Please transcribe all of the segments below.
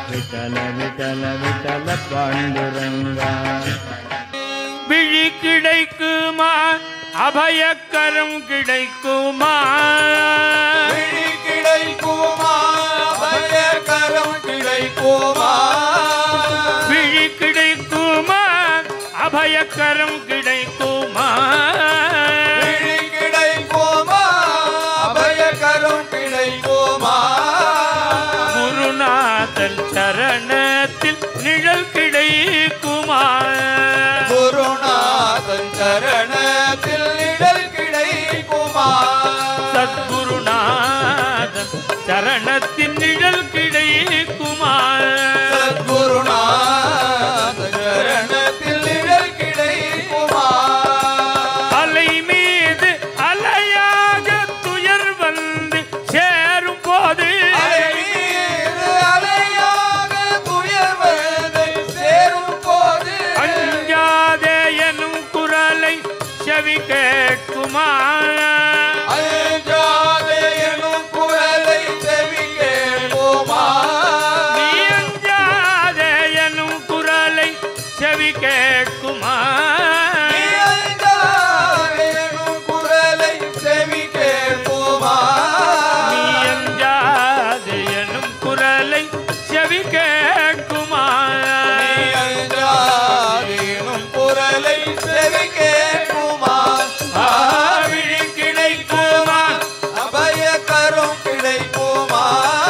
விட்டல விட்டல விட்டல பாண்டுரங்கா விழி கிடைக்குமா அபயக்கரம் கிடைக்குமா விழி கிடைக்குமா பயக்கரம் கிடைக்குமா விழி கிடைக்குமா அபயக்கரம் கிடைக்குமா விழி கிடைக்குமா பயக்கரம் கிடைக்குமா குருநாதன் சரணத்தில் நிழல் கிடைக்குமா குருநாதன் சரணத்தில் நிழல் கிடைக்குமா சத்குருநாதன் சரணத்தின் நிழல் கிடைக்குமா சத்குருநாதன் சரணத்தில் நிழல் கிடைக்குமா அலை மீது அலையாக துயர் வந்து சேரும் போது அலைமீது அலையாக துயர் வந்து சேரும் போது அஞ்சாதே எனும் குரலை செவி கேட்குமா அஞ்சாதே எனும் குரலை செவி கேட்போமா நீ அஞ்சாதே எனும் குரலை செவி கேட்குமா நீ அஞ்சாதே எனும் குரலை செவி கேட்போமா நீ அஞ்சாதே எனும் குரலை செவி கேட்குமா நீ அஞ்சாதே எனும் குரலை செவி கேட்போமா ஆவிழி கிடைக்குமா அபயக்கரம் கிடைக்குமா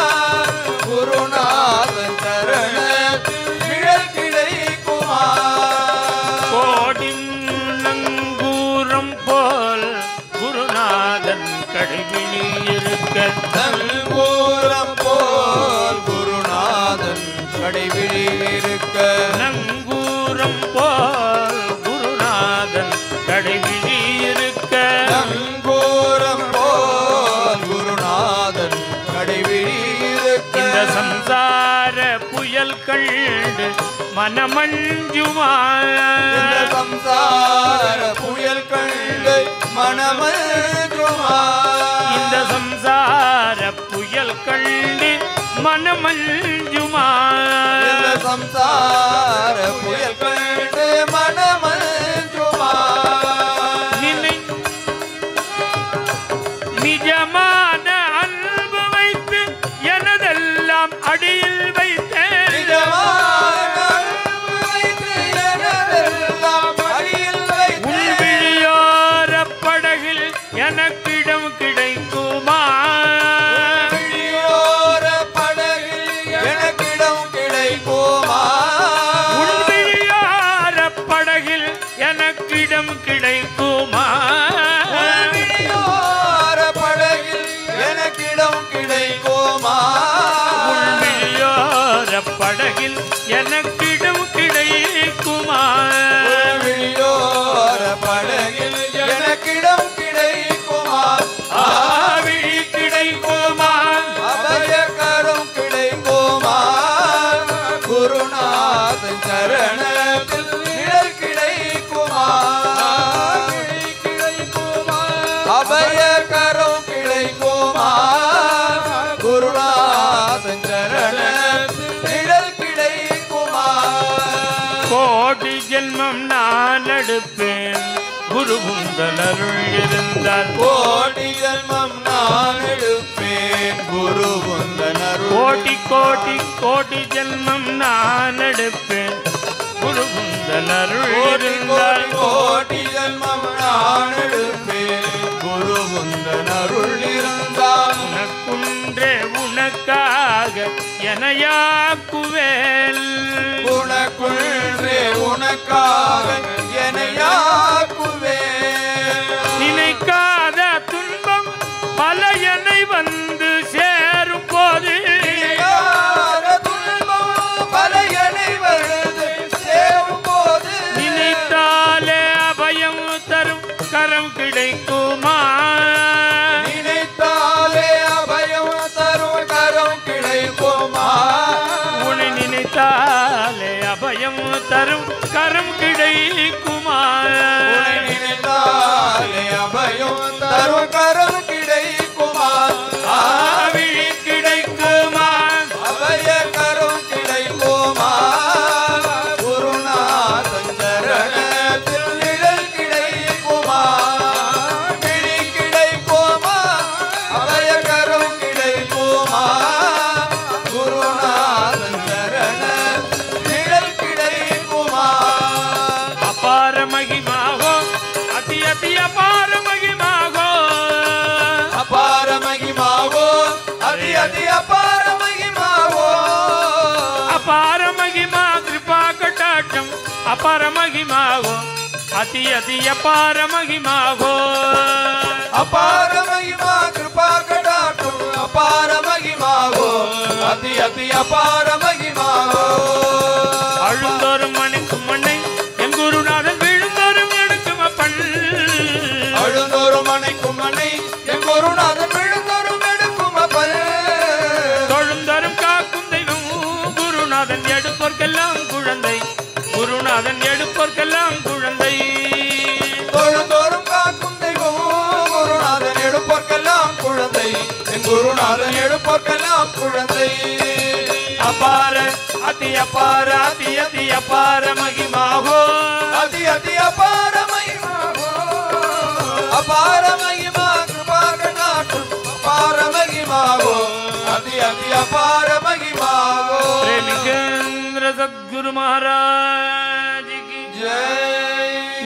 குருநாதன் சரணத்தில் நிழல் கிடைக்குமா கோடி நங்கூரம் போல் குருநாதன் கடைவிழி இருக்க நல்கூரம் போல் குருநாதன் கடைவிழி இருக்க நங்கூரம் போல் குருநாதன் கடைவிழி இருக்க நங்கூரம் போல் குருநாதன் கடைவிழி இருக்க இந்த சம்சார புயல் கண்டு மனமஞ்சுமா இந்த சம்சார புயல் கண்டு மனமஞ்சுமா இந்த சம்சார புயல் கண்டு மனமஞ்சுமா இந்த சம்சார புயல் கண்டு மனமஞ்சுமா நினை நிஜமான அன்பு வைத்து எனதெல்லாம் அடியில் வைத்தேன் நிஜமான அன்பு வைத்து எனதெல்லாம் அடியில் உன் வைத்தேன். விழியோர படகில் எனக்கிடம் கிடைக்குமா விழியோர படகில் எனக்கிடம் கிடைக்குமா உன் விழியோர படகில் எனக்கிடம் கிடைக்குமா விழியோர படகில் எனக்கிடம் கிடைக்குமா உன் விழியோர படகில் எனக்கிடம் கிடைக்குமா விழியோர படகில் எனக்கிடம் கிடைக்குமா ஆவிழி கிடைக்குமா அபயக்கரம் கிடைக்குமா குருநாதன் சரணத்தில் நிழல் கிடைக்குமா அபயக்கரம் கிடைக்குமா குருநாதன் சரணத்தில் நிழல் கிடைக்குமா கோடி ஜென்மம் நான் எடுப்பேன் குருகுந்தன் அருள் இருந்தால் கோடி ஜென்மம் நான் எடுப்பேன் குரு குந்தன் அருள் கோடி கோடி கோடி ஜென்மம் நான் எடுப்பேன் குருகுந்தன் அருள் கோடி இருந்தால் கோடி கோடி ஜென்மம் நான் எடுப்பேன் குரு குந்தன் அருள் இருந்தால் உனக்குன்றே உனக்காக எனையாக்குவேல் உனக்குள்ளே உனக்காக என்னையாக்குவேன் நினைக்காத துன்பம் பல என்னை வந்து சேரும் போது நீங்காத துன்பம் பல என்னை வருது சேரும் போது நினைத்தாலே அபயம் தரும் கரம் கிடைக்குமா நினைத்தாலே அபயம் தரும் கரம் கிடைக்குமா உன்னை நினைத்தாலே அபயம் தரும் கரம் கிடைக்குமா உன்னை நினைத்தாலே அபயம் தரும் கரம் கிடைக்குமா ஆவிழி கிடைக்குமா அபய கரம் கிடைக்குமா ಅಪಾರ ಮಹಿಮಾಗೋ ಅತಿ ಅತಿ ಅಪಾರ ಮಹಿಮಾಗೋ అపార మహిమా కృపా కటాక్షం అపార మహిమాగో అతి అతి అపార మహిమాగో அழுந்தோறும் மணிக்கும் மண்ணை என் குருநாதன் விழுந்தோறும் எடுக்கும் அப்பன் அழுந்தோறும் அணைக்கும் அணை என் குருநாதன் விழுந்தோறும் எடுக்கும் அப்பல் தொழுந்தோறும் காக்கும் தெய்வம் குருநாதன் எடுப்போர்க்கெல்லாம் குழந்தை குருநாதன் எடுப்போர்க்கெல்லாம் குழந்தை தொழுந்தோறும் காக்கும் தெய்வம் குருநாதன் எடுப்போர்க்கெல்லாம் குழந்தை என் குருநாதன் எடுப்போர்க்கெல்லாம் குழந்தை அபார அதி அபார அதி அதி அபார மகிமாகோ அதி அதி அபார மகிமாகோ அபார மகிமா கிருபா கடாட்சம் அபார மகிமாகோ அதி அதி அபார மகிமாகோ प्रेमिकेंद्र सद्गुरु महाराज की ஜெய்